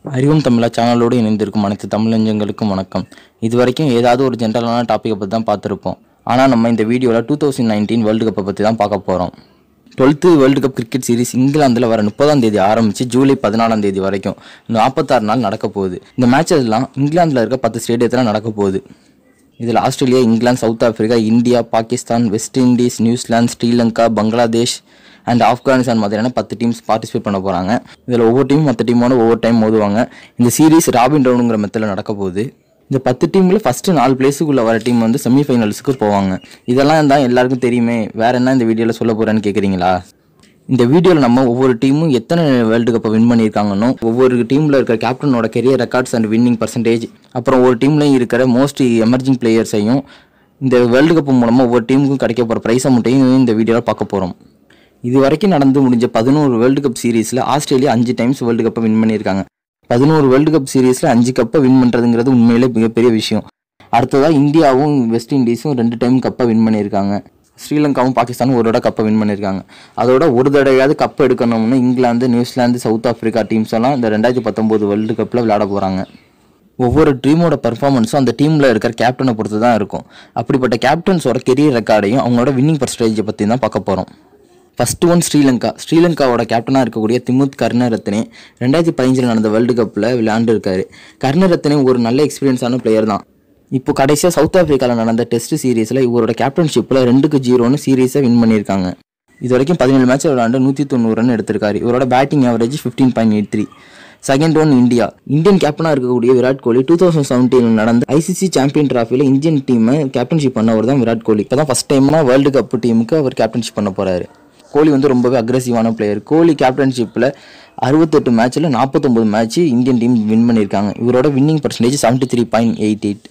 அறிவும் தமிழா சேனலோடு இணைந்திருக்கும் அனைத்து தமிழஞ்சங்களுக்கும் வணக்கம் இது வரைக்கும் ஏதாவது ஒரு ஜென்ரலான டாப்பிக்கை பற்றி தான் பார்த்துருப்போம் ஆனால் நம்ம இந்த வீடியோவில் டூ தௌசண்ட் நைன்டீன் வேர்ல்டு கப்பை பற்றி தான் பார்க்க போகிறோம் twelfth world cup cricket series இங்கிலாந்தில் வர முப்பதாம் தேதி ஆரம்பித்து ஜூலை பதினாலாம் தேதி வரைக்கும் நாற்பத்தாறு நாள் நடக்க போகுது இந்த மேட்சஸ் எல்லாம் இங்கிலாந்தில் இருக்க பத்து ஸ்டேடியத்தில் நடக்க போகுது இதில் Australia England South Africa India Pakistan West Indies New Zealand Sri Lanka Bangladesh and Afghanistan மாதிரியான பத்து டீம்ஸ் பார்ட்டிசிபேட் பண்ண போகிறாங்க இதில் ஒவ்வொரு டீம் மற்ற டீமோட ஒவ்வொரு டைம் மோதுவாங்க இந்த சீரிஸ் ராபின் ரவுண்டுங்கிற மெத்தில் நடக்க போகுது இந்த பத்து டீமில் ஃபஸ்ட்டு நாலு பிளேஸுக்குள்ளே வர டீம் வந்து செமிஃபைனல்ஸுக்கு போவாங்க இதெல்லாம் தான் எல்லாருக்கும் தெரியுமே வேற என்ன இந்த வீடியோவில் சொல்ல போகிறேன்னு கேட்குறீங்களா இந்த வீடியோவில் நம்ம ஒவ்வொரு டீமும் எத்தனை வேர்ல்டு கப்பை வின் பண்ணியிருக்காங்கன்னு ஒவ்வொரு டீமில் இருக்கிற கேப்டனோட career records and winning percentage அப்புறம் ஒரு டீம்லையும் இருக்கிற மோஸ்ட் எமர்ஜிங் பிளேயர்ஸையும் இந்த வேர்ல்டு கப் மூலமாக ஒவ்வொரு டீமுக்கும் கிடைக்க போகிற ப்ரைஸ் அமௌண்ட்டையும் இந்த வீடியோவில் பார்க்க போகிறோம் இது வரைக்கும் நடந்து முடிஞ்ச பதினோரு வேர்ல்டு கப் சீரீஸில் ஆஸ்திரேலியா அஞ்சு டைம்ஸ் வேர்ல்டு கப்பை வின் பண்ணியிருக்காங்க பதினோரு வேர்ல்டு கப் சீரீஸில் அஞ்சு கப்பை வின் பண்ணுறதுங்கிறது உண்மையிலே மிகப்பெரிய விஷயம் அடுத்ததாக இந்தியாவும் வெஸ்ட் இண்டீஸும் ரெண்டு டைம் கப்பை வின் பண்ணியிருக்காங்க ஸ்ரீலங்காவும் பாகிஸ்தானும் ஒரு தடவை கப்பை வின் பண்ணியிருக்காங்க அதோட ஒரு தடவையாவது கப் எடுக்கணும்னு England New Zealand South Africa teams எல்லாம் இந்த ரெண்டாயிரத்தி பத்தொம்போது வேர்ல்டு கப்பில் விளையாட போகிறாங்க ஒவ்வொரு டீமோட பர்ஃபார்மன்ஸும் அந்த டீமில் இருக்கிற கேப்டனை பொறுத்து தான் இருக்கும் அப்படிப்பட்ட கேப்டன்ஸோட கெரியர் ரெக்கார்டையும் அவங்களோட வின்னிங் பர்சன்டேஜை பற்றி தான் பார்க்க போகிறோம் ஃபர்ஸ்ட் ஒன் ஸ்ரீலங்கா ஸ்ரீலங்காவோட கேப்டனாக இருக்கக்கூடிய திமுத் கருணரத்னே ரெண்டாயிரத்தி பதினஞ்சில் நடந்த வேர்ல்டு கப்பில் விளையாண்டுருக்காரு கருணரத்னே ஒரு நல்ல எக்ஸ்பீரியன்ஸான பிளேயர் தான் இப்போ கடைசியாக சவுத் ஆப்பிரிக்காவில் நடந்த டெஸ்ட் சீரீஸில் இவரோட கேப்டன்ஷிப்பில் ரெண்டுக்கு ஜீரோன்னு சீரீஸை வின் பண்ணியிருக்காங்க இது வரைக்கும் பதினேழு மேட்ச் விளையாண்டு நூற்றி தொண்ணூறு ரன் எடுத்திருக்காரு இவரோட batting average fifteen point eight three second one India Indian கேப்டனாக இருக்கக்கூடிய விராட் கோலி டூ தௌசண்ட் செவன்டீனில் நடந்த ஐசிசி சாம்பியன் டிராஃபியில் இந்தியன் டீமை கேப்டன்ஷிப் பண்ணவர் தான் விராட் கோலி இப்போ தான் ஃபஸ்ட் டைமாக வேர்ல்டு கப் டீமுக்கு அவர் கேப்டன்ஷிப் பண்ண போகிறாரு கோலி வந்து ரொம்பவே அக்ரெசிவான பிளேயர் கோலி கேப்டன்ஷிப்பில் அறுபத்தெட்டு மேட்ச்சில் நாற்பத்தொம்பது மேட்ச் இந்தியன் டீம் வின் பண்ணியிருக்காங்க இவரோட winning percentage seventy three point eight eight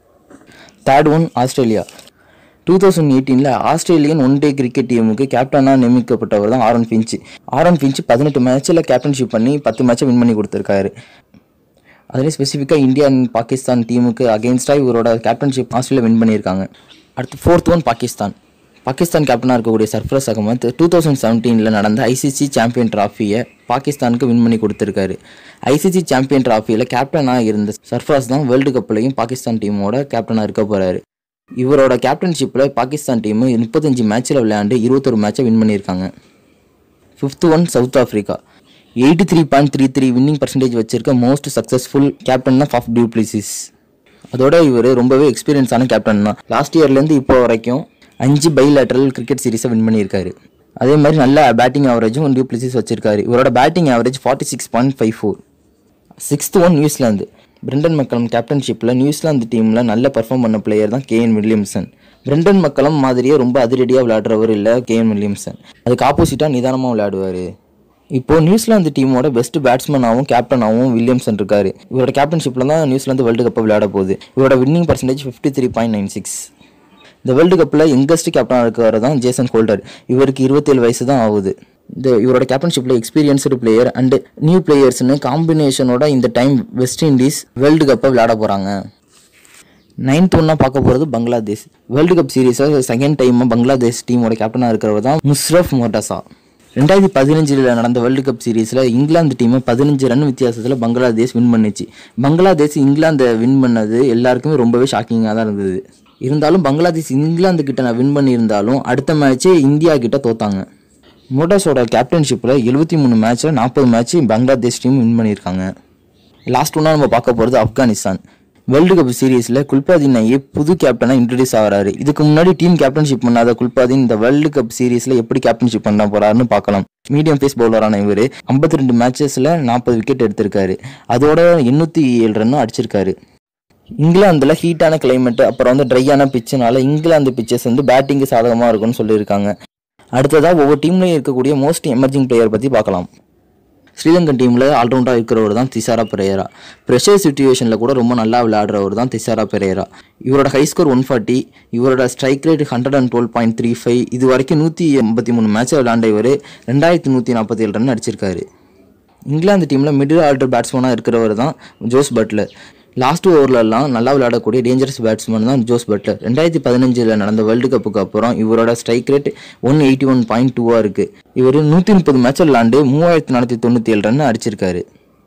third one Australia two thousand எயிட்டீனில் ஆஸ்திரேலியன் ஒன் டே கிரிக்கெட் டீமுக்கு கேப்டனாக நியமிக்கப்பட்டவர் தான் ஆரன் ஃபின்ச் ஆரன் ஃபின்ச் பதினெட்டு மேட்ச்சில் கேப்டன்ஷிப் பண்ணி பத்து மேட்சை வின் பண்ணி கொடுத்துருக்காரு அதுலேயும் ஸ்பெசிஃபிக்காக இந்தியா அண்ட் பாகிஸ்தான் டீமுக்கு அகேன்ஸ்டாக இவரோட கேப்டன்ஷிப் ஆஸ்திரேலியா வின் பண்ணியிருக்காங்க அடுத்து ஃபோர்த் ஒன் பாகிஸ்தான் பாகிஸ்தான் கேப்டனாக இருக்கக்கூடிய சர்ஃப்ரஸ் அகமத் டூ தௌசண்ட் செவன்டீனில் நடந்த ஐசிசி சாம்பியன் ட்ராஃபியை பாகிஸ்தானுக்கு வின் பண்ணி கொடுத்துருக்காரு ஐசிசி சாம்பியன் ட்ராஃபியில் கேப்டனாக இருந்த சர்ஃப்ராஸ் தான் வேர்ல்டு கப்லையும் பாகிஸ்தான் டீமோட கேப்டனாக இருக்க போகிறாரு இவரோட கேப்டன்ஷிப்பில் பாகிஸ்தான் டீமு முப்பத்தஞ்சு மேட்ச்சில் விளையாண்டு இருபத்தொரு மேட்சை வின் பண்ணியிருக்காங்க fifth one South Africa eighty three point three three winning percentage வச்சிருக்க மோஸ்ட் சக்ஸஸ்ஃபுல் கேப்டன் தான் ஃபாஃப் டியூப்ளிசிஸ் அதோட இவர் ரொம்பவே எக்ஸ்பீரியன்ஸான கேப்டன் தான் லாஸ்ட் இயர்லேருந்து இப்போ வரைக்கும் அஞ்சு பைலேட்டரல் கிரிக்கெட் சீரிஸை வின் பண்ணியிருக்காரு அதே மாதிரி நல்ல பேட்டிங் ஆவரேஜும் டியூப்ளிசிஸ் வச்சிருக்காரு இவரோட batting average forty six point five four sixth one New Zealand Brendon McCullum கேப்டன்ஷிப்பில் நியூசிலாந்து டீமில் நல்ல பர்ஃபார்ம் பண்ண பிளேயர் தான் கேஎன் வில்லியம்சன் பிரெண்டன் மக்களம் மாதிரியே ரொம்ப அதிரடியாக விளையாடுறவர் இல்லை கேஎன் வில்லியம்சன் அதுக்கு ஆப்போசிட்டாக நிதானமாக விளையாடுவார் இப்போ நியூசிலாந்து டீமோட பெஸ்ட் பேட்ஸ்மேனாகவும் கேப்டனாகவும் வில்லியம்சன் இருக்காரு இவரோட கேப்டன்ஷிப்பில் தான் நியூசிலாந்து வேர்ல்டு கப்பை விளையாட போகுது இவரோட winning percentage fifty three point nine six இந்த வேர்ல்டு கப்பில் யங்கஸ்ட் கேப்டனாக இருக்கிறவர் தான் ஜேசன் ஹோல்டர் இவருக்கு இருபத்தேழு வயசு தான் ஆகுது இந்த இவரோட கேப்டன்ஷிப்பில் எக்ஸ்பீரியன்ஸ்டு பிளேயர் அண்ட் நியூ பிளேயர்ஸ்னு காம்பினேஷனோட இந்த டைம் வெஸ்ட் இண்டீஸ் வேர்ல்டு கப்பை விளையாட போகிறாங்க நைன்த் ஒன்றா பார்க்க போகிறது பங்களாதேஷ் வேர்ல்டு கப் சீரீஸில் செகண்ட் டைமாக பங்களாதேஷ் டீமோட கேப்டனாக இருக்கிறவர் தான் முஸ்ரஃப் மோட்டசா ரெண்டாயிரத்தி பதினஞ்சில் நடந்த வேர்ல்டு கப் சீரீஸில் இங்கிலாந்து டீமை பதினஞ்சு ரன் வித்தியாசத்தில் பங்களாதேஷ் வின் பண்ணிச்சு பங்களாதேஷ் இங்கிலாந்தை வின் பண்ணது எல்லாருக்குமே ரொம்பவே ஷாக்கிங்காக தான் இருந்தது இருந்தாலும் பங்களாதேஷ் இங்கிலாந்து கிட்ட நான் வின் பண்ணியிருந்தாலும் அடுத்த மேட்ச்சே இந்தியா கிட்ட தோத்தாங்க மோட்டாஸோட கேப்டன்ஷிப்பில் எழுபத்தி மூணு மேட்ச்சில் நாற்பது மேட்ச் பங்களாதேஷ் டீம் வின் பண்ணியிருக்காங்க லாஸ்ட் ஒன்றா நம்ம பார்க்க போகிறது ஆப்கானிஸ்தான் வேர்ல்டு கப் சீரீஸில் குல்பாதீன் ஐயே புது கேப்டனாக இன்ட்ரடியூஸ் ஆகிறாரு இதுக்கு முன்னாடி டீம் கேப்டன்ஷிப் பண்ணாத குல்பாதீன் இந்த வேர்ல்டு கப் சீரீஸில் எப்படி கேப்டன்ஷிப் பண்ண போறாருன்னு பார்க்கலாம் மீடியம் பேஸ் பவுலரான இவர் ஐம்பத்தி ரெண்டு மேட்சஸில் நாற்பது விக்கெட் எடுத்திருக்காரு அதோட எண்ணூற்றி ஏழு ரன்னும் அடிச்சிருக்காரு இங்கிலாந்தில் ஹீட்டான கிளைமேட் அப்புறம் வந்து ட்ரையான பிச்சுனால இங்கிலாந்து பிச்சஸ் வந்து பேட்டிங்கு சாதகமாக இருக்கும்னு சொல்லியிருக்காங்க அடுத்ததாக ஒவ்வொரு டீம்லையும் இருக்கக்கூடிய மோஸ்ட் எமர்ஜிங் பிளேயர் பற்றி பார்க்கலாம் ஸ்ரீலங்கன் டீமில் ஆல்ரவுண்டாக இருக்கிறவர் தான் திசாரா பெரேரா ப்ரெஷர் சுச்சுவேஷனில் கூட ரொம்ப நல்லா விளையாடுறவர் தான் திசாரா பெரேரா இவரோட ஹை ஸ்கோர் ஒன் ஃபார்ட்டி இவரோட strike rate hundred and twelve point three five இது வரைக்கும் நூற்றி எண்பத்தி மூணு மேட்சை விளையாண்ட இவர் ரெண்டாயிரத்தி நூற்றி நாற்பத்தி ஏழு ரன் அடிச்சிருக்காரு இங்கிலாந்து டீமில் மிடில் ஆர்டர் பேட்ஸ்மேனாக இருக்கிறவர் தான் ஜோஸ் பட்லர் லாஸ்ட் ஓவர்லலாம் நல்லா விளையாடக்கூடிய டேஞ்சரஸ் பேட்ஸ்மேன் தான் ஜோஸ் பட்லர் ரெண்டாயிரத்தி பதினஞ்சில் நடந்த வேர்ல்டு கப்புக்கு அப்புறம் இவரோட strike rate one eighty one point டூவாக இருக்குது இவர் நூற்றி முப்பது மேட்ச் விளாண்டு மூவாயிரத்தி நானூற்றி தொண்ணூற்றி ஏழு ரன் அடிச்சிருக்காரு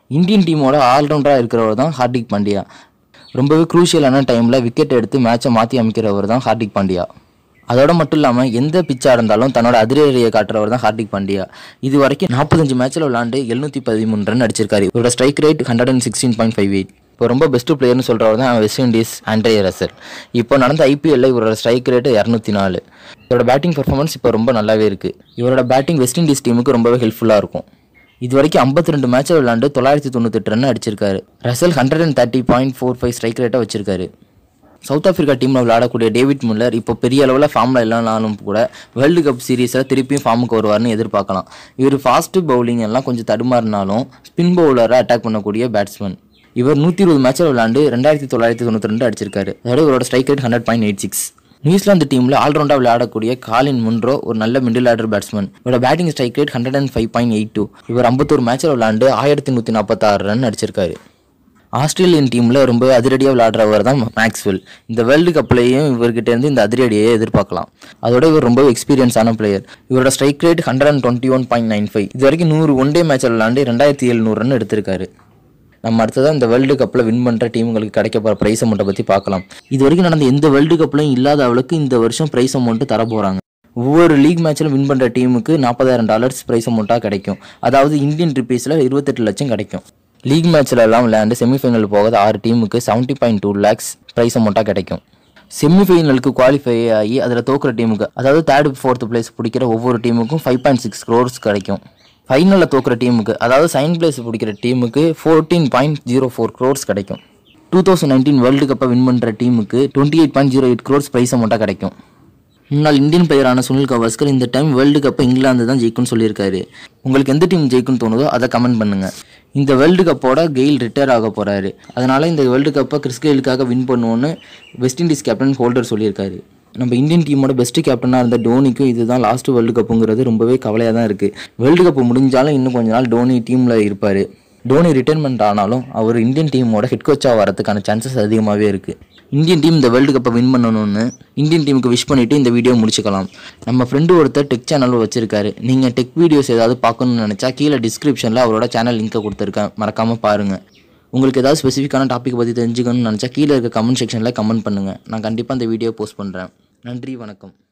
இந்தியன் டீமோட ஆல்ரவுண்டராக இருக்கிறவர் தான் ஹார்திக் பாண்டியா ரொம்பவே குரூஷியலான டைமில் விக்கெட் எடுத்து மேட்சை மாற்றி அமைக்கிறவர் தான் ஹார்திக் பாண்டியா அதோட மட்டும் இல்லாமல் எந்த பிச்சாக இருந்தாலும் தன்னோட அதிரடியை காட்டுறவர் தான் ஹார்திக் பாண்டியா இது வரைக்கும் நாற்பத்தஞ்சு மேட்ச்சில் விளாண்டு எழுநூற்றி பதிமூணு ரன் அடிச்சிருக்காரு இவரோட strike rate hundred and sixteen point five eight இப்போ ரொம்ப பெஸ்ட் பிளேயர்னு சொல்கிறவர் தான் வெஸ்ட் இண்டீஸ் ஆண்ட்ரே ரசல் இப்போ நடந்த ஐபிஎல்ல இவரோட ஸ்ட்ரைக் ரேட்டு இரநூத்தி நாலு இவரோட பேட்டிங் பர்ஃபார்மன்ஸ் இப்போ ரொம்ப நல்லாவே இருக்குது இவரோட பேட்டிங் வெஸ்ட் இண்டீஸ் டீமுக்கு ரொம்பவே ஹெல்ப்ஃபுல்லாக இருக்கும் இது வரைக்கும் ஐம்பத்தி ரெண்டு மேட்சை விளாண்டு தொள்ளாயிரத்தி தொண்ணூத்தெட்டு ரன் அடிச்சிருக்காரு Russell hundred and thirty point four five strike ரேட்டாக வச்சிருக்காரு சவுத் ஆப்பிரிக்கா டீமில் விளையாடக்கூடிய டேவிட் முல்லர் இப்போ பெரிய அளவில் ஃபார்மில் இல்லைனாலும் கூட வேர்ல்டு கப் சீரீஸில் திருப்பியும் ஃபார்முக்கு வருவார்னு எதிர்பார்க்கலாம் இவர் ஃபாஸ்ட்டு பவுலிங் எல்லாம் கொஞ்சம் தடுமாறினாலும் ஸ்பின் பவுலரை அட்டாக் பண்ணக்கூடிய பேட்ஸ்மேன் இவர் நூற்றி இருபது மேட்சில் விளாண்டு ரெண்டாயிரத்தி தொள்ளாயிரத்தி தொண்ணூற்றி ரெண்டு அடிச்சிருக்காரு அதோட இவரோட strike rate hundred point eight six New Zealand டீமில் ஆல்ரவுண்டாக விளையாடக்கூடிய காலின் முன்ரோ ஒரு நல்ல மிடில் ஆர்டர் பேட்ஸ்மேன் இவரோட batting strike rate hundred and five point eight two இவர் ஐம்பத்தோரு மேட்சில் விளாண்டு ஆயிரத்தி நூற்றி நாற்பத்தாறு ரன் அடிச்சிருக்காரு ஆஸ்திரேலியன் டீமில் ரொம்ப அதிரடியாக விளையாடுறவர் தான் மேக்ஸ்வெல் இந்த வேர்ல்டு கப்லேயும் இவர்கிட்ட இருந்து இந்த அதிரடியை எதிர்பார்க்கலாம் அதோட இவர் ரொம்ப எக்ஸ்பீரியன்ஸான பிளேயர் இவரோட strike rate hundred and twenty one point nine five இது வரைக்கும் நூறு ஒன் டே மேட்ச் விளாண்டு ரெண்டாயிரத்தி எழுநூறு ரன் எடுத்திருக்காரு நம்ம அடுத்ததான் இந்த வேர்ல்டு கப்பில் வின் பண்ணுற டீமுங்களுக்கு கிடைக்க போகிற ப்ரைஸ் அமௌண்ட்டை பற்றி பார்க்கலாம் இது வரைக்கும் நடந்த எந்த வேர்ல்டு கப்லையும் இல்லாத அளவுக்கு இந்த வருஷம் ப்ரைஸ் அமௌண்ட்டு தர போகிறாங்க ஒவ்வொரு லீக் மேட்ச்சிலும் வின் பண்ணுற டீமுக்கு நாற்பதாயிரம் டாலர்ஸ் ப்ரைஸ் அமௌண்ட்டாக கிடைக்கும் அதாவது இந்தியன் ருபீஸில் இருபத்தெட்டு லட்சம் கிடைக்கும் லீக் மேட்ச்ல எல்லாம் விளையாண்டு செமிஃபைனல் போகாத ஆறு டீமுக்கு seventy point two lakhs prize அமௌண்ட்டாக கிடைக்கும் செமிஃபைனலுக்கு குவாலிஃபை ஆகி அதில் தோக்குற டீமுக்கு அதாவது தேர்ட் ஃபோர்த் பிளேஸ் பிடிக்கிற ஒவ்வொரு டீமுக்கும் ஃபைவ் பாயிண்ட் சிக்ஸ் க்ரோர்ஸ் கிடைக்கும் ஃபைனலில் தோக்குற டீமுக்கு அதாவது செகண்ட் பிளேஸ் பிடிக்கிற டீமுக்கு fourteen point zero four crores கிடைக்கும் டூ தௌசண்ட் நைன்டீன் வேர்ல்டு கப்பை வின் பண்ணுற டீமுக்கு twenty eight point zero eight crores prize அமௌண்ட்டாக கிடைக்கும் முன்னாள் இந்தியன் பிளேயரான சுனில் கவாஸ்கர் இந்த டைம் வேர்ல்டு கப்பை இங்கிலாந்து தான் ஜெயிக்கும்னு சொல்லியிருக்காரு உங்களுக்கு எந்த டீம் ஜெயிக்கும்னு தோணுதோ அதை கமெண்ட் பண்ணுங்க இந்த வேர்ல்டு கப்போட கெயில் ரிட்டையர் ஆக போறாரு அதனால இந்த வேர்ல்டு கப்பை கிறிஸ் கெயிலுக்காக வின் பண்ணுவோன்னு வெஸ்ட் இண்டீஸ் கேப்டன் ஹோல்டர் சொல்லியிருக்காரு நம்ம இந்தியன் டீமோட பெஸ்ட் கேப்டனாக இருந்த டோனிக்கும் இதுதான் லாஸ்ட் வேர்ல்டு கப்புங்கிறது ரொம்பவே கவலையாக தான் இருக்குது வேர்ல்டு கப் முடிஞ்சாலும் இன்னும் கொஞ்ச நாள் டோனி டீமில் இருப்பார் டோனி ரிட்டைர்மெண்ட் ஆனாலும் அவர் இந்தியன் டீமோட ஹெட் கோச்சாக வரதுக்கான சான்சஸ் அதிகமாகவே இருக்குது இந்தியன் டீம் இந்த வேர்ல்டு கப்பை வின் பண்ணணும்னு இந்தியன் டீமுக்கு விஷ் பண்ணிவிட்டு இந்த வீடியோ முடிச்சுக்கலாம் நம்ம ஃப்ரெண்டு ஒருத்தர் டெக் சேனல் வச்சிருக்காரு நீங்கள் டெக் வீடியோஸ் ஏதாவது பார்க்கணும்னு நினச்சா கீழே டிஸ்கிரிப்ஷனில் அவரோட சேனல் லிங்கை கொடுத்துருக்கேன் மறக்காமல் பாருங்கள் உங்களுக்கு ஏதாவது ஸ்பெசிஃபிக்கான டாபிக் பற்றி தெரிஞ்சுக்கணும்னு நினச்சா கீழே இருக்க கமெண்ட் செக்ஷனில் கமெண்ட் பண்ணுங்கள் நான் கண்டிப்பாக இந்த வீடியோ போஸ்ட் பண்ணுறேன் நன்றி வணக்கம்